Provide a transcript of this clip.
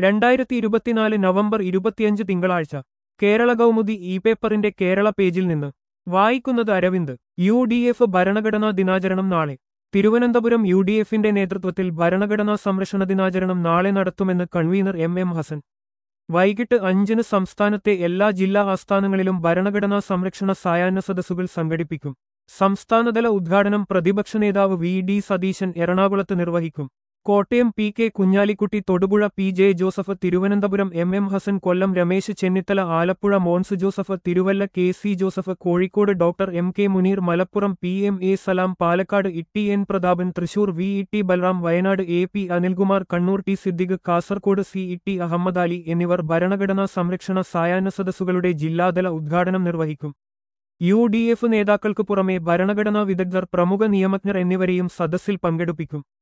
രണ്ടായിരത്തി ഇരുപത്തിനാല് നവംബർ ഇരുപത്തിയഞ്ച് തിങ്കളാഴ്ച കേരള കൗമുദി ഇ പേപ്പറിന്റെ കേരള പേജിൽ നിന്ന് വായിക്കുന്നത് അരവിന്ദ് യു ഡി എഫ് ഭരണഘടനാ ദിനാചരണം നാളെ തിരുവനന്തപുരം യു ഡി എഫിന്റെ നേതൃത്വത്തിൽ ഭരണഘടനാ സംരക്ഷണ ദിനാചരണം നാളെ നടത്തുമെന്ന് കൺവീനർ എം എം ഹസൻ വൈകിട്ട് അഞ്ചിന് സംസ്ഥാനത്തെ എല്ലാ ജില്ലാ ആസ്ഥാനങ്ങളിലും ഭരണഘടനാ സംരക്ഷണ സായാഹ്ന സദസ്സുകൾ സംഘടിപ്പിക്കും സംസ്ഥാനതല ഉദ്ഘാടനം പ്രതിപക്ഷ നേതാവ് വി ഡി സതീശൻ എറണാകുളത്ത് നിർവഹിക്കും Kottayam P K Kunhalikutty Thodupuzha P J Joseph Thiruvananthapuram M M Hassan Kollam Ramesh Chennithala Alappuzha Mons Joseph Thiruvalla K C Joseph Kozhikode doctor M K Muneer Malappuram P M A Salam Palakkad T N Prathapan Thrissur V E T Balram Wayanad A P Anilkumar Kannur T Siddique Kasaragod C E T Ahammed Ali എന്നിവർ ഭരണഘടനാ സംരക്ഷണ സായാഹ്ന സദസ്സുകളുടെ ജില്ലാതല ഉദ്ഘാടനം നിർവഹിക്കും യു ഡി എഫ് നേതാക്കൾക്ക് പുറമെ ഭരണഘടനാ വിദഗ്ധർ പ്രമുഖ നിയമജ്ഞർ എന്നിവരെയും സദസ്സിൽ പങ്കെടുപ്പിക്കും